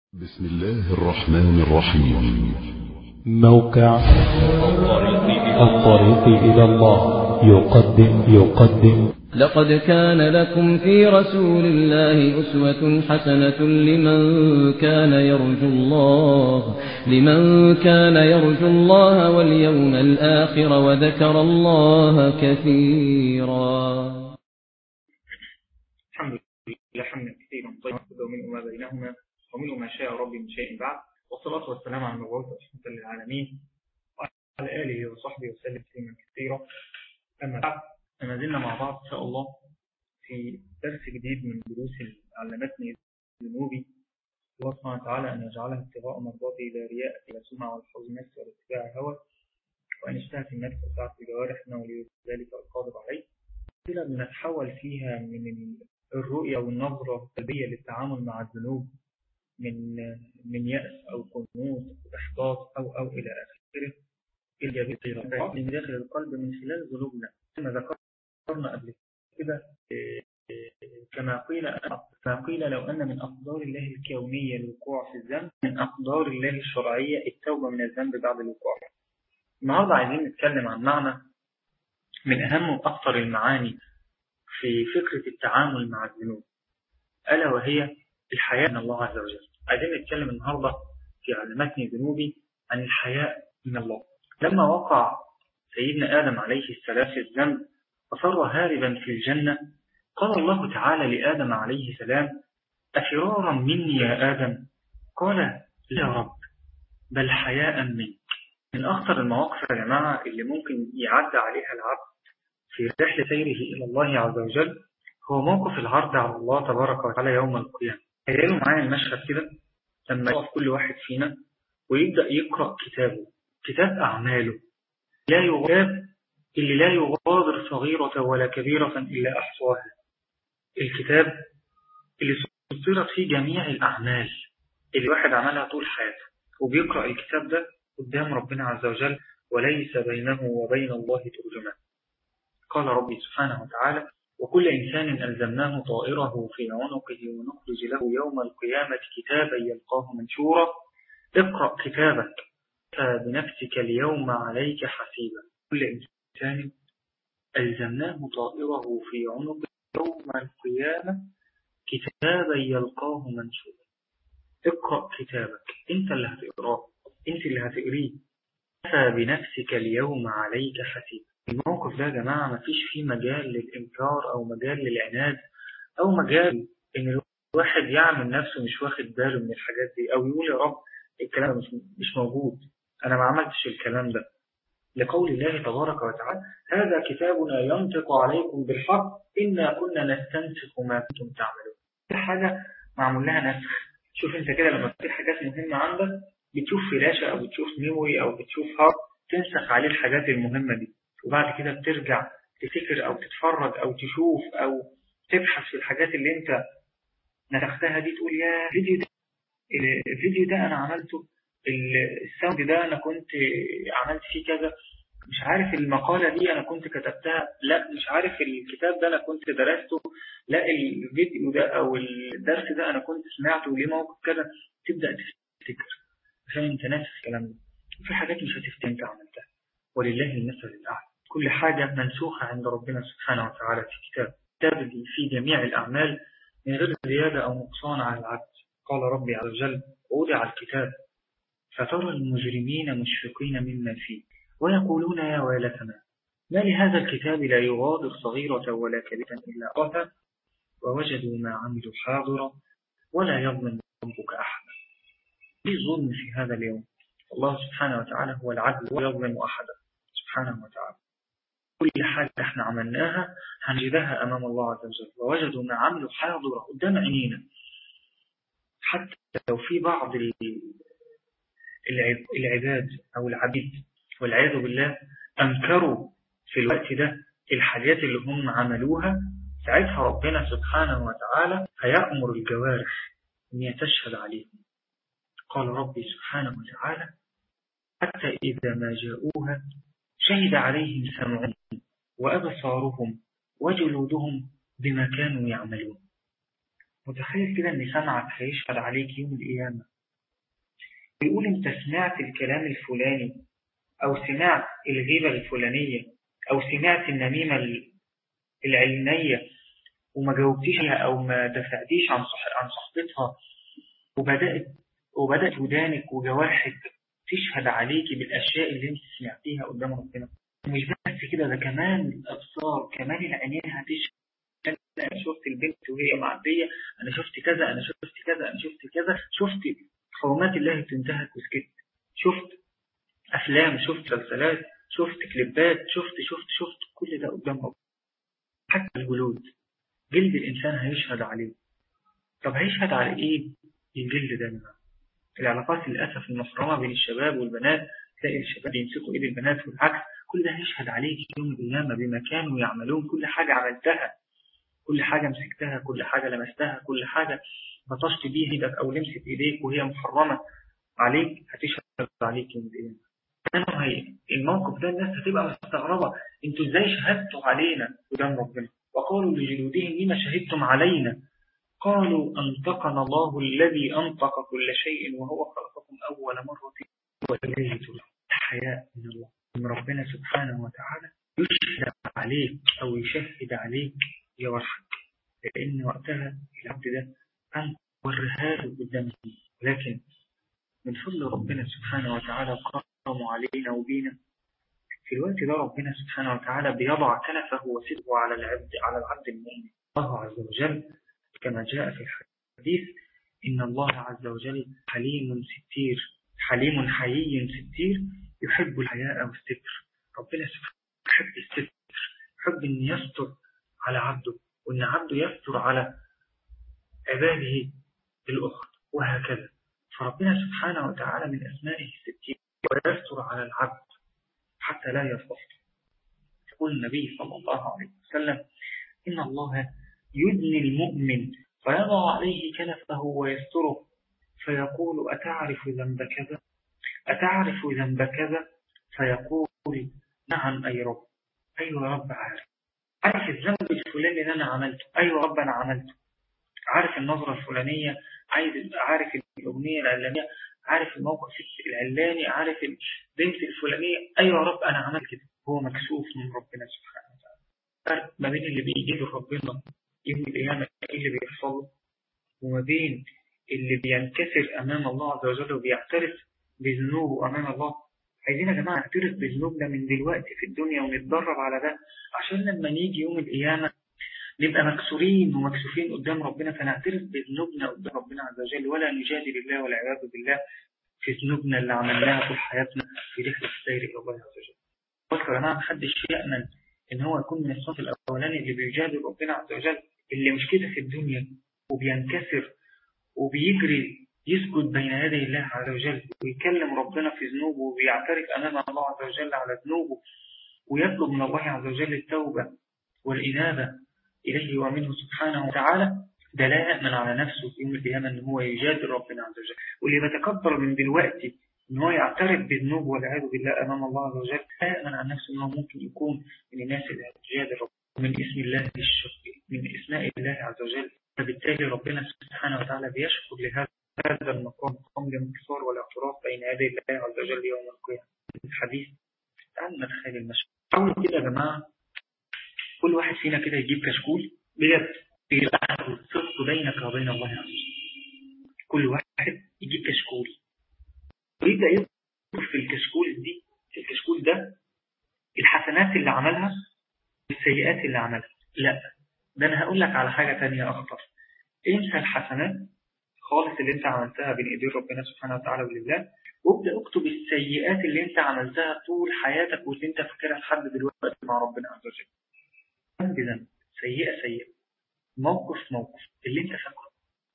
بسم الله الرحمن الرحيم موقع الطريق إلى الله يقدم يقدم لقد كان لكم في رسول الله أسوة حسنة لمن كان يرجو الله لمن كان يرجو الله واليوم الآخر وذكر الله كثيرا الحمد لله حمدا كثيرا طيبا ومنه ما بينهما ومنه ما شاء ربي من شيء بعد والصلاة والسلام على المبعوث رحمة للعالمين وعلى آله وصحبه وسلم تسليما كثيرا أما بعد فما زلنا مع بعض إن شاء الله في درس جديد من دروس علمتني ذنوبي الله سبحانه وتعالى أن يجعلها ابتغاء مرضاته لا رياء ولا سمعة ولا حزن نفس ولا اتباع هوى وأن اشتهت النفس وسعت الجوارح إنه ولي ذلك القادر عليه كده بنتحول فيها من الرؤية والنظرة السلبية للتعامل مع الذنوب من من يأس أو قنوط أو إحباط أو أو إلى آخره الإيجابية من داخل القلب من خلال ذنوبنا كما ذكرنا قبل كده كما قيل كما قيل لو أن من أقدار الله الكونية الوقوع في الذنب من أقدار الله الشرعية التوبة من الذنب بعد الوقوع النهاردة عايزين نتكلم عن معنى من أهم وأكثر المعاني في فكرة التعامل مع الذنوب ألا وهي الحياء من الله عز وجل عايزين نتكلم النهاردة في علمتني ذنوبي عن الحياء من الله لما وقع سيدنا آدم عليه السلام في الذنب وصار هاربا في الجنة قال الله تعالى لآدم عليه السلام أفرارا مني يا آدم قال لا رب بل حياء منك من أخطر المواقف يا جماعة اللي ممكن يعدى عليها العبد في رحلة سيره إلى الله عز وجل هو موقف العرض على الله تبارك وتعالى يوم القيامة تخيلوا معايا المشهد كده لما يقف كل واحد فينا ويبدأ يقرأ كتابه كتاب أعماله لا يغادر اللي لا يغادر صغيرة ولا كبيرة إلا أحصاها الكتاب اللي سطرت فيه جميع الأعمال اللي واحد عملها طول حياته وبيقرأ الكتاب ده قدام ربنا عز وجل وليس بينه وبين الله ترجمان قال ربي سبحانه وتعالى وكل إنسان ألزمناه طائره في عنقه ونخرج له يوم القيامة كتابا يلقاه منشورا اقرأ كتابك بنفسك اليوم عليك حسيبا كل إنسان ألزمناه طائره في عنقه يوم القيامة كتابا يلقاه منشورا اقرأ كتابك انت اللي هتقراه انت اللي هتقريه كفى بنفسك اليوم عليك حسيبا الموقف ده يا جماعة ما فيش فيه مجال للإنكار أو مجال للعناد أو مجال إن الواحد يعمل نفسه مش واخد باله من الحاجات دي أو يقول يا رب الكلام مش, مش موجود أنا ما عملتش الكلام ده لقول الله تبارك وتعالى هذا كتابنا ينطق عليكم بالحق إنا كنا نستنسخ ما كنتم تعملون دي حاجة معمول لها نسخ شوف انت كده لما في حاجات مهمة عندك بتشوف فلاشة أو بتشوف ميموري أو بتشوف هارد تنسخ عليه الحاجات المهمة دي وبعد كده بترجع تفتكر أو تتفرج أو تشوف أو تبحث في الحاجات اللي انت نسختها دي تقول يا الفيديو ده الفيديو ده أنا عملته الساوند ده أنا كنت عملت فيه كذا مش عارف المقالة دي أنا كنت كتبتها لا مش عارف الكتاب ده أنا كنت درسته لا الفيديو ده أو الدرس ده أنا كنت سمعته ليه موقف كذا تبدأ تفتكر عشان انت ناسي الكلام ده وفي حاجات مش هتفتكر انت عملتها ولله المثل الأعلى كل حاجة منسوخة عند ربنا سبحانه وتعالى في كتاب كتاب في جميع الأعمال من غير زيادة أو نقصان على العبد قال ربي عز وجل وضع الكتاب فترى المجرمين مشفقين مما فيه ويقولون يا ويلتنا ما لهذا الكتاب لا يغادر صغيرة ولا كبيرة إلا قتل ووجدوا ما عملوا حاضرا ولا يظلم ربك أحدا في ظلم في هذا اليوم الله سبحانه وتعالى هو العدل ولا يظلم أحدا سبحانه وتعالى كل حاجة احنا عملناها هنجدها أمام الله عز وجل ووجدوا ما عملوا حاضرة قدام عينينا حتى لو في بعض العباد أو العبيد والعياذ بالله أنكروا في الوقت ده الحاجات اللي هم عملوها ساعتها ربنا سبحانه وتعالى هيأمر الجوارح أن تشهد عليهم قال ربي سبحانه وتعالى حتى إذا ما جاءوها شهد عليهم سمعهم وأبصارهم وجلودهم بما كانوا يعملون متخيل كده أن سمعك هيشهد عليك يوم القيامة ويقول انت سمعت الكلام الفلاني او سمعت الغيبة الفلانية او سمعت النميمة العلمية وما جاوبتيش او ما دفعتيش عن صح عن صحبتها وبدأت وبدأت ودانك وجوارحك تشهد عليكي بالأشياء اللي انت سمعتيها قدام ربنا مش بس كده ده كمان الأبصار كمان العينين هتشهد أنا شفت البنت وهي معدية أنا شفت كذا أنا شفت كذا أنا شفت كذا شفت حرمات الله تنتهك وسكت شفت أفلام شفت سلسلات شفت كليبات شفت شفت شفت كل ده قدام ربنا حتى الجلود جلد الإنسان هيشهد عليه طب هيشهد على إيه الجلد ده العلاقات للأسف المحرمة بين الشباب والبنات تلاقي الشباب يمسكوا إيد البنات والعكس كل ده هيشهد عليك يوم القيامة بما كانوا يعملون كل حاجة عملتها كل حاجة مسكتها كل حاجة لمستها كل حاجة بطشت بيه ايدك أو لمست إيديك وهي محرمة عليك هتشهد عليك يوم القيامة هي الموقف ده الناس هتبقى مستغربة انتوا ازاي شهدتوا علينا قدام ربنا وقالوا لجلودهم لما شهدتم علينا قالوا أنطقنا الله الذي أنطق كل شيء وهو خلقكم أول مرة وإليه ترجعون الحياء من الله من ربنا سبحانه وتعالى يشهد عليك أو يشهد عليك يورحك لأن وقتها العبد ده أنت ورها له قدامه لكن من فضل ربنا سبحانه وتعالى وكرمه علينا وبينا في الوقت ده ربنا سبحانه وتعالى بيضع كنفه وسده على العبد على العبد المؤمن الله عز وجل كما جاء في الحديث إن الله عز وجل حليم ستير حليم حيي ستير يحب الحياء والستر ربنا سبحانه يحب الستر يحب أن يستر على عبده وأن عبده يستر على عباده الأخرى وهكذا فربنا سبحانه وتعالى من أسمائه الستير ويستر على العبد حتى لا يفضل يقول النبي صلى الله عليه وسلم إن الله يدني المؤمن فيضع عليه كنفه ويستره فيقول أتعرف ذنب كذا أتعرف ذنب كذا فيقول نعم أي رب أيوة يا رب عارف عارف الذنب الفلاني اللي أنا عملته أيوة رب أنا عملته عارف النظرة الفلانية عايز عارف الأغنية العلانية عارف الموقف العلاني عارف البنت الفلانية أيوة يا رب أنا عملت كده هو مكسوف من ربنا سبحانه وتعالى فرق ما بين اللي بيجي له ربنا يوم القيامة إيه اللي بيحصل وما بين اللي بينكسر أمام الله عز وجل وبيعترف بذنوبه أمام الله عايزين يا جماعة نعترف بذنوبنا من دلوقتي في الدنيا ونتدرب على ده عشان لما نيجي يوم القيامة نبقى مكسورين ومكسوفين قدام ربنا فنعترف بذنوبنا قدام ربنا عز وجل ولا نجادل الله والعياذ بالله في ذنوبنا اللي عملناها طول حياتنا في رحلة السير إلى الله عز وجل. بذكر يا جماعة محدش يأمن إن هو يكون من الصف الأولاني اللي بيجادل ربنا عز وجل اللي مش كده في الدنيا وبينكسر وبيجري يسجد بين يدي الله عز وجل ويكلم ربنا في ذنوبه وبيعترف أمام الله عز وجل على ذنوبه ويطلب من الله عز وجل التوبة والإنابة إليه ومنه سبحانه وتعالى ده لا يأمن على نفسه في يوم القيامة أن هو يجادل ربنا عز وجل واللي بيتكبر من دلوقتي أن هو يعترف بالذنوب والعياذ بالله أمام الله عز وجل لا يأمن على نفسه أنه ممكن يكون من الناس اللي هتجادل ربنا من اسم الله الشق من اسماء الله عز وجل فبالتالي ربنا سبحانه وتعالى بيشكر لهذا هذا المقام مقام الانكسار والاعتراف بين يدي الله عز وجل يوم القيامة الحديث تعال نتخيل المشهد حاولوا كده يا جماعة كل واحد فينا كده يجيب كشكول بجد في الأحد الصدق بينك وبين الله عز وجل كل واحد يجيب كشكول ويبدأ يذكر في الكشكول دي في الكشكول ده الحسنات اللي عملها والسيئات اللي عملها لا ده أنا هقول لك على حاجة تانية أخطر انسى الحسنات خالص اللي انت عملتها بين ايدين ربنا سبحانه وتعالى ولله وابدأ اكتب السيئات اللي انت عملتها طول حياتك واللي انت فاكرها لحد دلوقتي مع ربنا عز وجل ذنب ذنب سيئة سيئة موقف موقف اللي انت فاكره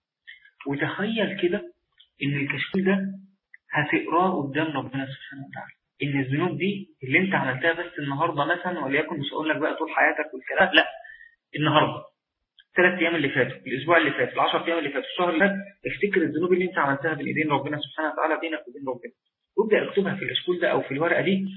وتخيل كده ان الكشكول ده هتقراه قدام ربنا سبحانه وتعالى ان الذنوب دي اللي انت عملتها بس النهارده مثلا وليكن مش هقول لك بقى طول حياتك والكلام لا النهارده الثلاث ايام اللي فاتوا الاسبوع اللي فات العشر ايام اللي فاتوا الشهر اللي فات افتكر الذنوب اللي انت عملتها بين ايدين ربنا سبحانه وتعالى بينك وبين ربنا وابدا اكتبها في الكشكول ده او في الورقه دي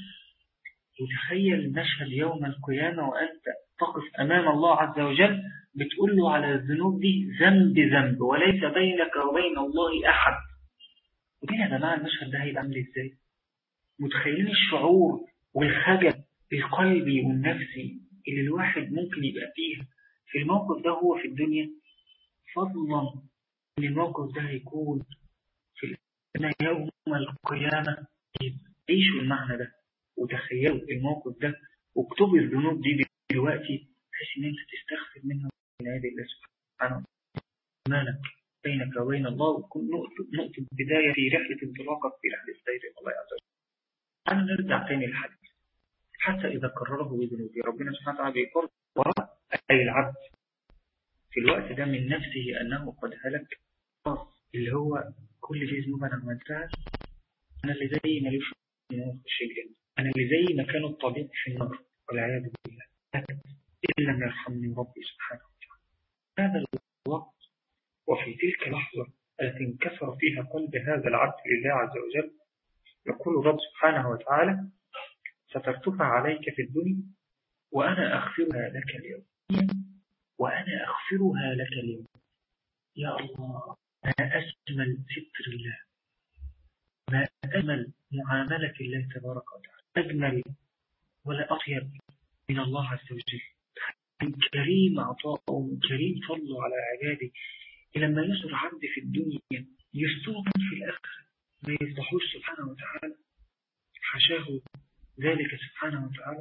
وتخيل مشهد يوم القيامه وانت تقف امام الله عز وجل بتقول له على الذنوب دي ذنب ذنب وليس بينك وبين الله احد مين يا جماعة المشهد ده هيبقى عامل ازاي متخيلين الشعور والخجل القلبي والنفسي اللي الواحد ممكن يبقى فيه في الموقف ده هو في الدنيا فضلا ان الموقف ده هيكون في يوم القيامة عيشوا المعنى ده وتخيلوا الموقف ده واكتبوا الذنوب دي دلوقتي بحيث ان انت تستغفر منها من عيد الله سبحانه وتعالى بينك وبين الله وتكون نقطة, نقطة بداية في رحلة انطلاقك في رحلة سير الله عز وجل. أنا نرجع تاني للحديث حتى إذا قرره بذنوبه ربنا سبحانه وتعالى بيقر وراء أي العبد في الوقت ده من نفسه أنه قد هلك اللي هو كل دي ذنوب أنا عملتها أنا اللي زي ملوش في الجنة أنا اللي زي ما كانوا الطبيب في النار والعياذ بالله إن لم يرحمني ربي سبحانه وتعالى هذا الوقت وفي تلك اللحظة التي انكسر فيها قلب هذا العبد لله عز وجل يقول رب سبحانه وتعالى سترتفع عليك في الدنيا وأنا أغفرها لك اليوم وأنا أغفرها لك اليوم يا الله ما أجمل ستر الله ما أجمل معاملة الله تبارك وتعالى أجمل ولا أطيب من الله عز وجل من كريم عطاءه من كريم فضله على عباده لما يسر عبد في الدنيا يسترهم في الآخرة ما يفضحوش سبحانه وتعالى حشاه ذلك سبحانه وتعالى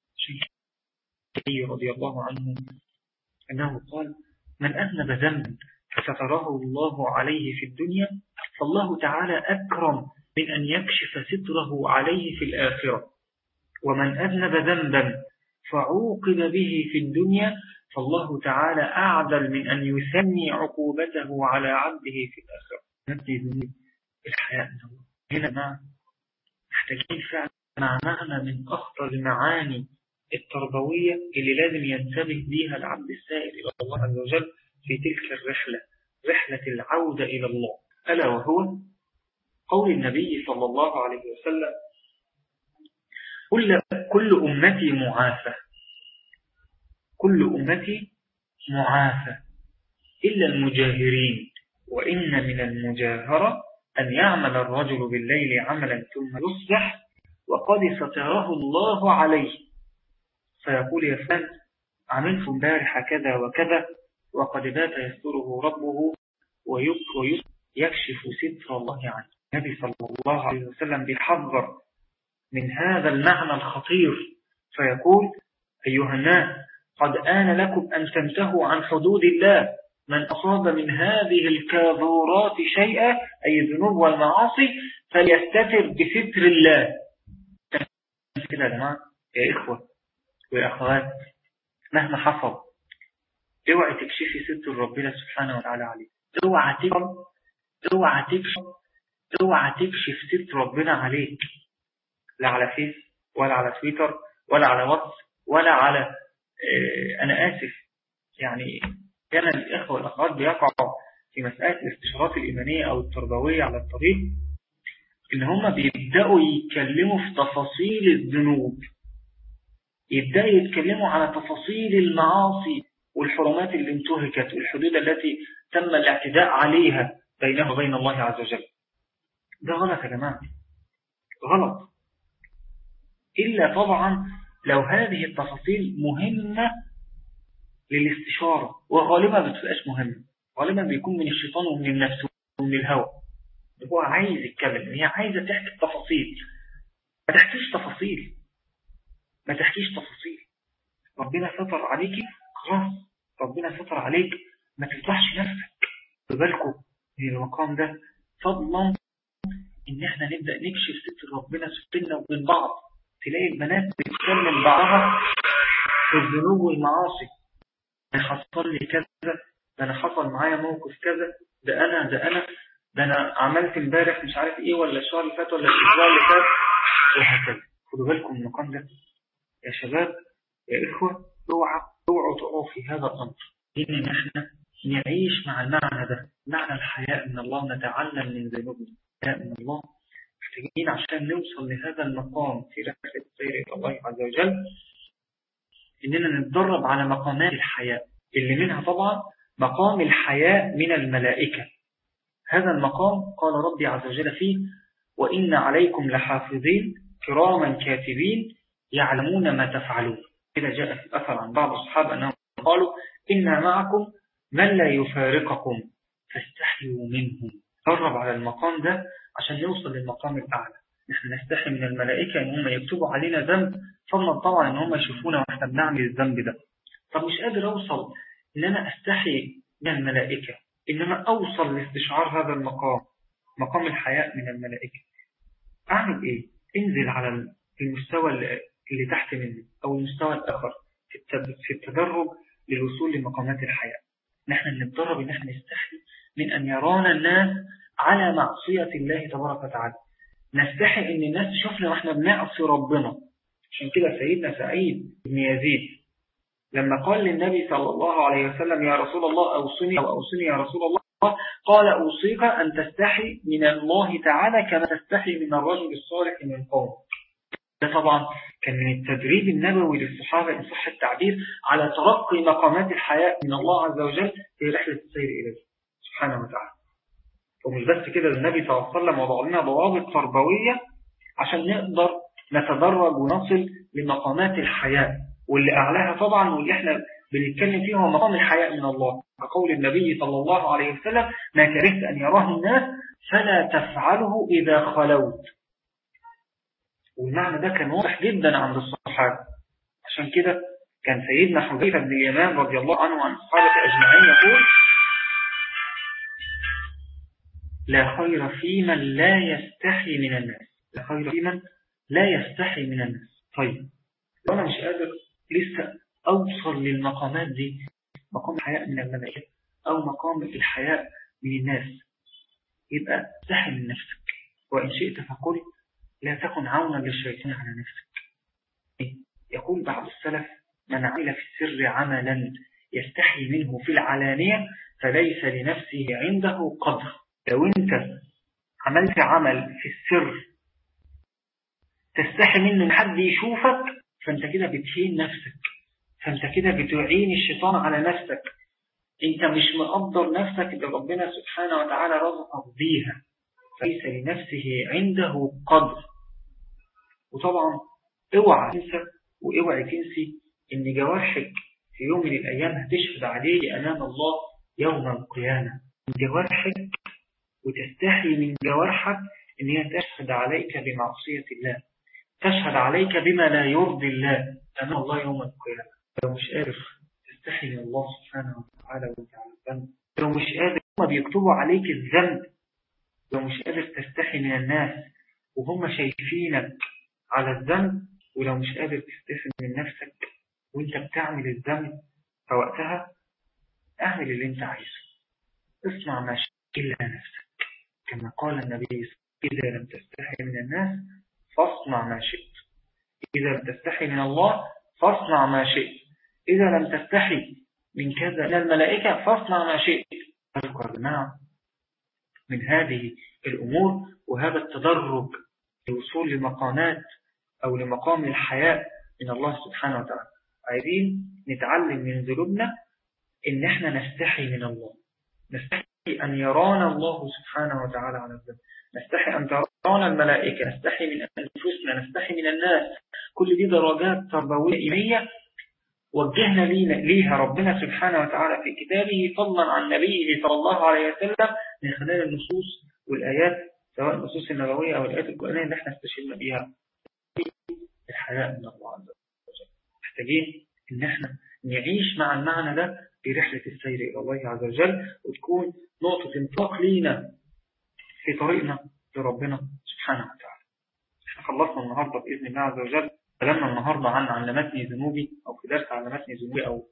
شيء رضي الله عنه أنه قال من أذنب ذنبا فستره الله عليه في الدنيا فالله تعالى أكرم من أن يكشف ستره عليه في الآخرة ومن أذنب ذنبا فعوقب به في الدنيا فالله تعالى أعدل من أن يثني عقوبته على عبده في الآخرة نبدي ذنوب الحياة هنا ما محتاجين فعلا مع معنى من أخطر المعاني التربوية اللي لازم ينتبه بيها العبد السائر إلى الله عز وجل في تلك الرحلة رحلة العودة إلى الله ألا وهو قول النبي صلى الله عليه وسلم كل, كل أمتي معافى كل أمتي معافى إلا المجاهرين وإن من المجاهرة أن يعمل الرجل بالليل عملا ثم يصبح وقد ستره الله عليه فيقول يا فلان عملت امبارح كذا وكذا وقد بات يستره ربه ويكشف ستر الله عنه النبي صلى الله عليه وسلم بيحذر من هذا المعنى الخطير فيقول أيها الناس قد آن لكم أن تنتهوا عن حدود الله من أصاب من هذه الكاذورات شيئا أي الذنوب والمعاصي فليستتر بستر الله كده يا جماعة يا إخوة ويا أخوات مهما حصل اوعي تكشفي ستر ربنا سبحانه وتعالى عليه اوعى تكشف اوعى تكشف اوعى تكشف ستر ربنا عليك لا على فيس ولا على تويتر ولا على واتس ولا على اه أنا آسف يعني كان الإخوة والأخوات بيقعوا في مسألة الاستشارات الإيمانية أو التربوية على الطريق إن هم بيبدأوا يتكلموا في تفاصيل الذنوب يبدأوا يتكلموا على تفاصيل المعاصي والحرمات اللي انتهكت والحدود التي تم الاعتداء عليها بينه وبين الله عز وجل ده غلط يا جماعة غلط إلا طبعا لو هذه التفاصيل مهمة للاستشارة وغالبا ما بتبقاش مهمة غالبا بيكون من الشيطان ومن النفس ومن الهوى هو عايز يتكلم هي عايزة تحكي التفاصيل ما تحكيش تفاصيل ما تحكيش تفاصيل ربنا ستر عليك خلاص ربنا ستر عليك ما تفتحش نفسك ببالكم من المقام ده فضلا ان احنا نبدأ نكشف ستر ربنا سبحانه وبين بعض تلاقي البنات بتتكلم بعضها في الذنوب والمعاصي انا حصل لي كذا ده انا حصل معايا موقف كذا ده انا ده انا ده انا عملت امبارح مش عارف ايه ولا الشهر اللي فات ولا الاسبوع اللي فات وهكذا خدوا بالكم من المقام ده يا شباب يا اخوه اوعوا اوعوا تقعوا في هذا الامر ان احنا نعيش مع المعنى ده معنى الحياء من الله نتعلم من ذنوبنا الحياء من الله محتاجين عشان نوصل لهذا المقام في رحلة سير إلى الله عز وجل إننا نتدرب على مقامات الحياء اللي منها طبعا مقام الحياء من الملائكة هذا المقام قال ربي عز وجل فيه وإن عليكم لحافظين كراما كاتبين يعلمون ما تفعلون إذا جاء في الأثر عن بعض الصحابة أنهم قالوا إنا معكم من لا يفارقكم فاستحيوا منهم قرب على المقام ده عشان يوصل للمقام الأعلى نحن نستحي من الملائكة إن هم يكتبوا علينا ذنب فضلا طبعا إن هم يشوفونا وإحنا بنعمل الذنب ده طب مش قادر أوصل إن أنا أستحي من الملائكة إن أنا أوصل لاستشعار هذا المقام مقام الحياء من الملائكة أعمل إيه؟ انزل على المستوى اللي تحت مني أو المستوى الآخر في التدرج للوصول لمقامات الحياة نحن نتدرب إن احنا نستحي من أن يرانا الناس على معصية الله تبارك وتعالى نستحي أن الناس تشوفنا وإحنا بنعصي ربنا عشان كده سيدنا سعيد بن يزيد لما قال للنبي صلى الله عليه وسلم يا رسول الله أوصني أو أوصني يا رسول الله قال أوصيك أن تستحي من الله تعالى كما تستحي من الرجل الصالح من قوم ده طبعا كان من التدريب النبوي للصحابة إن صح التعبير على ترقي مقامات الحياة من الله عز وجل في رحلة السير إليه سبحانه وتعالى ومش بس كده النبي صلى الله عليه وسلم وضع لنا ضوابط تربوية عشان نقدر نتدرج ونصل لمقامات الحياة واللي أعلاها طبعا واللي احنا بنتكلم فيه هو مقام الحياء من الله كقول النبي صلى الله عليه وسلم ما كرهت أن يراه الناس فلا تفعله إذا خلوت والمعنى ده كان واضح جدا عند الصحابة عشان كده كان سيدنا حذيفة بن اليمان رضي الله عنه وعن الصحابة أجمعين يقول لا خير في من لا يستحي من الناس لا خير في من لا يستحي من الناس طيب وأنا مش قادر لسه أوصل للمقامات دي مقام الحياء من الملائكة أو مقام الحياء من الناس يبقى استحي من نفسك وإن شئت فقل لا تكن عونا للشيطان على نفسك يقول بعض السلف من عمل في السر عملا يستحي منه في العلانية فليس لنفسه عنده قدر لو انت عملت عمل في السر تستحي منه ان حد يشوفك فانت كده بتهين نفسك فانت كده بتعين الشيطان على نفسك انت مش مقدر نفسك اللي ربنا سبحانه وتعالى رزقك بيها فليس لنفسه عنده قدر وطبعا اوعى تنسى واوعى تنسي ان جوارحك في يوم من الايام هتشهد عليه امام الله يوم القيامة جوارحك وتستحي من جوارحك ان هي تشهد عليك بمعصية الله تشهد عليك بما لا يرضي الله امام الله يوم القيامة لو مش قادر تستحي من الله سبحانه وتعالى وتعالى الذنب لو مش قادر هم بيكتبوا عليك الذنب لو مش قادر تستحي من الناس وهم شايفينك على الذنب ولو مش قادر تستحي من نفسك وانت بتعمل الذنب فوقتها اعمل اللي انت عايزه اصنع ما شئت إلا نفسك كما قال النبي إذا لم تستحي من الناس فاصنع ما شئت إذا لم تستحي من الله فاصنع ما شئت إذا لم تستحي من كذا من الملائكة فاصنع ما شئت أذكر جماعة من هذه الأمور وهذا التدرج للوصول لمقامات أو لمقام الحياء من الله سبحانه وتعالى عايزين نتعلم من ذنوبنا إن احنا نستحي من الله نستحي أن يرانا الله سبحانه وتعالى على الذنب نستحي أن ترانا الملائكة نستحي من أنفسنا نستحي من الناس كل دي درجات تربوية إيمية وجهنا لينا ليها ربنا سبحانه وتعالى في كتابه فضلا عن نبيه صلى الله عليه وسلم من خلال النصوص والآيات سواء النصوص النبوية أو الآيات القرآنية اللي احنا استشهدنا بيها الحياء من الله عز وجل محتاجين ان احنا نعيش مع المعنى ده في رحلة السير إلى الله عز وجل وتكون نقطة انطلاق لينا في طريقنا لربنا سبحانه وتعالى احنا خلصنا النهاردة بإذن الله عز وجل كلامنا النهاردة عن علمتني ذنوبي أو في درس علمتني ذنوبي أو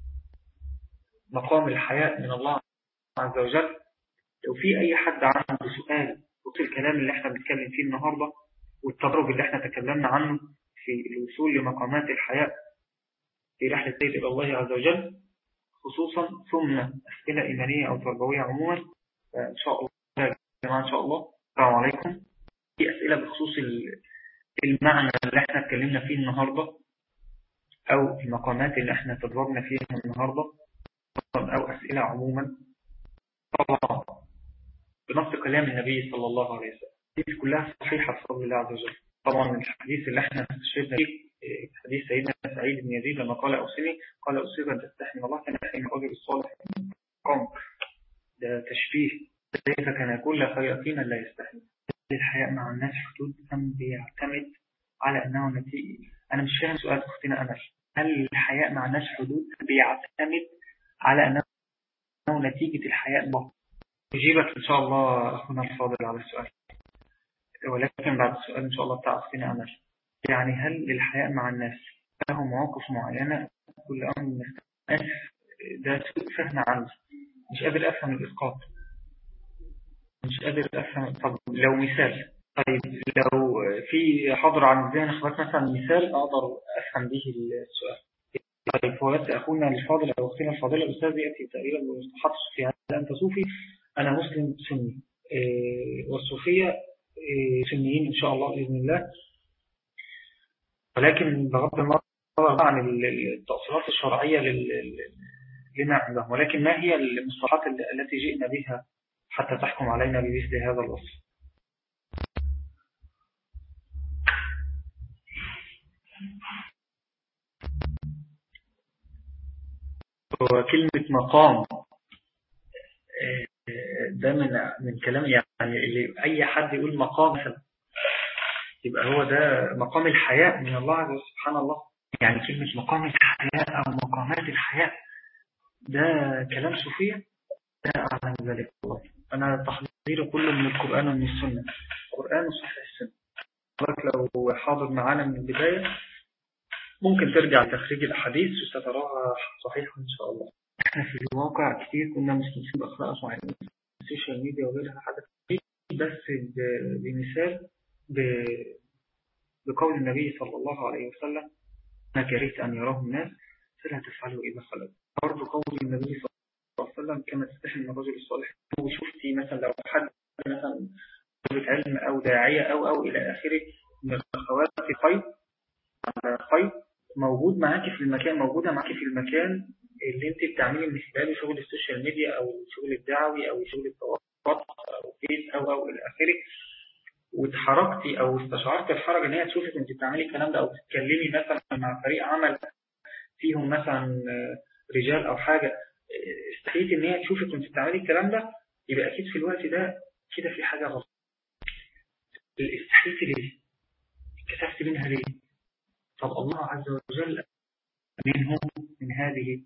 مقام الحياة من الله عز وجل لو في أي حد عنده سؤال وفي الكلام اللي احنا بنتكلم فيه النهاردة والتدرج اللي احنا تكلمنا عنه في الوصول لمقامات الحياة في رحلة السير إلى الله عز وجل خصوصا ثم أسئلة إيمانية أو تربوية عموما إن شاء الله يا جماعة إن شاء الله السلام عليكم في أسئلة بخصوص المعنى اللي احنا اتكلمنا فيه النهاردة أو المقامات اللي احنا تدربنا فيها النهاردة أو أسئلة عموما طبعا بنص كلام النبي صلى الله عليه وسلم دي كلها صحيحة بفضل الله عز وجل طبعا الحديث اللي احنا استشهدنا فيه حديث سيدنا سعيد بن يزيد لما قال أوصني قال أصيب أن تستحي من الله كان يحيي من الرجل الصالح قام ده تشبيه كيف كان يقول لا خير فينا لا يستحي الحياء مع الناس حدود أم بيعتمد على أنه نتيجة أنا مش فاهم سؤال أختنا أمل هل الحياء مع الناس حدود بيعتمد على أنه نتيجة الحياء الله أجيبك إن شاء الله أخونا الفاضل على السؤال ولكن بعد السؤال إن شاء الله بتاع أختنا أمل يعني هل الحياء مع الناس له مواقف معينة كل أمر أسف ده سوء فهم عنه مش قادر أفهم الإسقاط مش قادر أفهم طب لو مثال طيب لو في حاضر عن الذهن أخبرت مثلا مثال أقدر أفهم به السؤال طيب هو يأتي أخونا الفاضل أو أختنا الفاضلة الأستاذ يأتي تقريبا بمصطلحات الصوفية هل أنت صوفي أنا مسلم سني إيه والصوفية إيه سنيين إن شاء الله بإذن الله ولكن بغض النظر عن التأصيلات الشرعية لما عندهم ولكن ما هي المصطلحات التي جئنا بها حتى تحكم علينا بمثل هذا الوصف وكلمة مقام ده من من كلام يعني اللي أي حد يقول مقام مثلا يبقى هو ده مقام الحياء من الله عز وجل سبحان الله يعني كلمة مقام الحياء أو مقامات الحياء ده كلام صوفية لا أعلم ذلك الله أنا تحضير كله من القرآن ومن السنة القرآن وصحيح السنة لو حاضر معانا من البداية ممكن ترجع لتخريج الأحاديث وستراها صحيحة إن شاء الله احنا في الواقع كتير كنا مستمسين بأخلاق معينة السوشيال ميديا وغيرها حاجة بس بمثال بقول النبي صلى الله عليه وسلم ما كرهت أن يراه الناس فلا تفعلوا إذا خلق برضو قول النبي صلى الله عليه وسلم كما تستحي من الرجل الصالح وشفتي مثلا لو حد مثلا طالب علم أو داعية أو أو إلى آخره من الأخوات في خير على خير موجود معاكي في المكان موجودة معاكي في المكان اللي انت بتعملي من خلاله شغل السوشيال ميديا أو الشغل الدعوي أو شغل التواصل أو فيس أو أو إلى آخره واتحركتي او استشعرت الحرج ان هي تشوفك وانت بتعملي الكلام ده او تتكلمي مثلا مع فريق عمل فيهم مثلا رجال او حاجة استحيتي ان هي تشوفك وانت بتعملي الكلام ده يبقى اكيد في الوقت ده كده في حاجة غلط استحيتي ليه كتفت منها ليه طب الله عز وجل منهم من هذه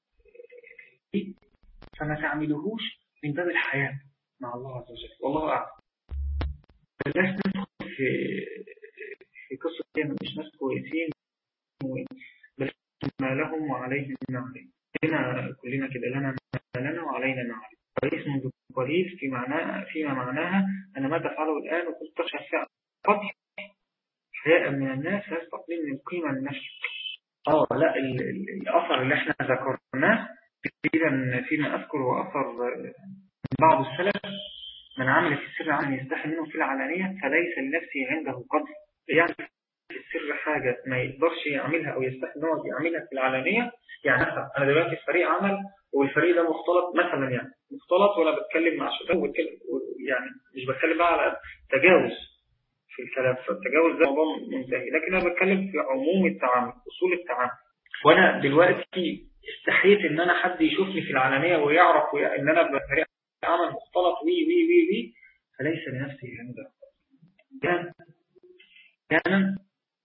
فما تعملهوش من باب الحياة مع الله عز وجل والله أعلم بلاش ندخل في في قصة مش ناس كويسين بل ما لهم وعليهم ما عليهم هنا كلنا كده لنا ما لنا وعلينا ما علينا كويس منذ قليل في معناه فيما معناها أن ما تفعله الآن وكنت تشفع قتل حياء من الناس يستقبل من القيمة من نفسك اه لا الأثر اللي احنا ذكرناه تقريبا فيما أذكر وأثر من بعض السلف من عمل في السر عمل يستحي منه في العلانية فليس لنفسه عنده قدر يعني في السر حاجة ما يقدرش يعملها أو يستحي منه يعملها في العلانية يعني مثلا أنا دلوقتي في فريق عمل والفريق ده مختلط مثلا يعني مختلط وأنا بتكلم مع شباب يعني مش بتكلم بقى على تجاوز في الكلام فالتجاوز ده موضوع منتهي لكن أنا بتكلم في عموم التعامل أصول التعامل وأنا دلوقتي استحيت إن أنا حد يشوفني في العلانية ويعرف إن أنا بفريق عمل مختلط وي وي وي وي فليس لنفسه عنده كان كان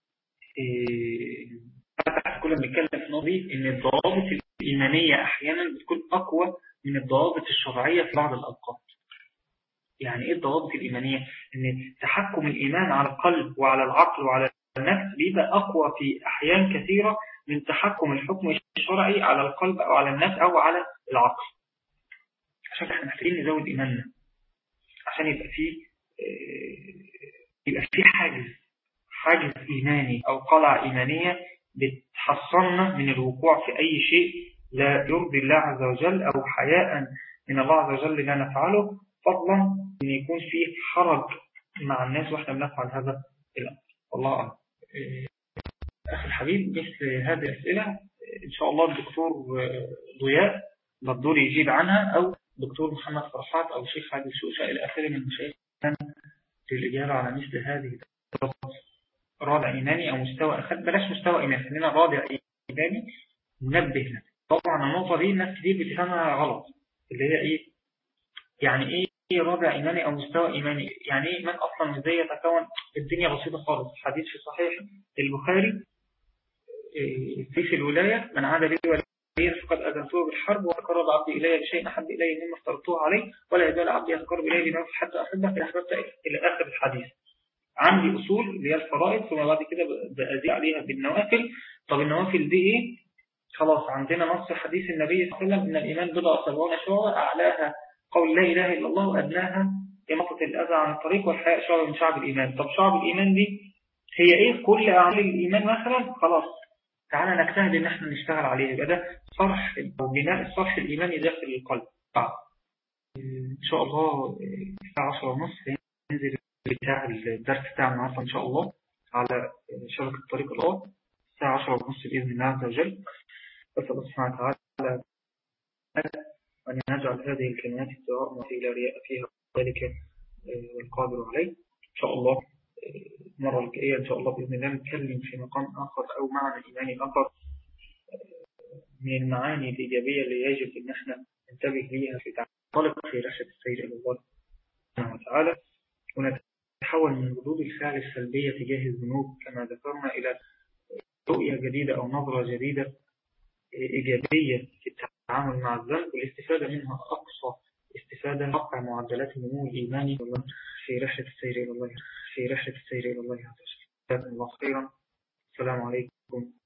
فتح كل ما بنتكلم في نقطة ان الضوابط الإيمانية أحيانا بتكون أقوى من الضوابط الشرعية في بعض الأوقات يعني إيه الضوابط الإيمانية؟ إن تحكم الإيمان على القلب وعلى العقل وعلى النفس بيبقى أقوى في أحيان كثيرة من تحكم الحكم الشرعي على القلب أو على النفس أو على العقل عشان احنا محتاجين نزود إيماننا عشان يبقى فيه يبقى فيه حاجز حاجز إيماني أو قلعة إيمانية بتحصلنا من الوقوع في أي شيء لا يرضي الله عز وجل أو حياء من الله عز وجل لا نفعله فضلا أن يكون فيه حرج مع الناس وإحنا بنفعل هذا الأمر والله أعلم أخي الحبيب مثل هذه الأسئلة إن شاء الله الدكتور ضياء بدور يجيب عنها أو دكتور محمد فرحات أو الشيخ عادل شوشة إلى آخره من المشايخ للإجابة على مثل هذه رادع إيماني أو مستوى بلاش مستوى إيماني خلينا رادع إيماني منبه لنا طبعا النقطة دي الناس كتير بتفهمها غلط اللي هي إيه يعني إيه رادع إيماني أو مستوى إيماني يعني إيه من أصلا إزاي يتكون الدنيا بسيطة خالص حديث في صحيح البخاري في الولاية من عاد لي وليا فقد أذنته بالحرب وتقرب عبدي إلي بشيء أحب إلي مما افترضته عليه ولا يزال عبدي يتقرب إلي بما حتى أحبه فإن أحببت إلى آخر الحديث عندي أصول اللي هي الفرائض ثم بعد كده بأزيد عليها بالنوافل طب النوافل دي إيه خلاص عندنا نص حديث النبي صلى الله عليه وسلم إن الإيمان بضع سبعون شعبة أعلاها قول لا إله إلا الله وأدناها إماطة الأذى عن الطريق والحياء شعب من شعب الإيمان طب شعب الإيمان دي هي إيه كل أعمال الإيمان مثلا خلاص تعالى نجتهد إن احنا نشتغل عليه يبقى ده صرح أو بناء الصرح الإيماني داخل القلب بعد إن شاء الله الساعة 10 ونص ننزل بتاع الدرس بتاع النهارده إن شاء الله على شبكة طريق الأرض الساعة 10 ونص بإذن الله عز وجل بس الله سبحانه وتعالى أن نجعل هذه الكلمات ابتغاء ما في لا رياء فيها ذلك والقادر عليه إن شاء الله المرة الجاية إن شاء الله بإذن الله نتكلم في مقام آخر أو معنى إيماني آخر من المعاني الإيجابية اللي يجب إن احنا ننتبه ليها في تعلق في رحلة السير إلى الله سبحانه وتعالى ونتحول من ردود الفعل السلبية تجاه الذنوب كما ذكرنا إلى رؤية جديدة أو نظرة جديدة إيجابية في التعامل مع الذنب والاستفادة منها أقصى استفادة حق معدلات النمو الإيماني في رحلة السير إلى الله في رحلة السير إلى الله عز وجل جزاكم الله خيرا السلام عليكم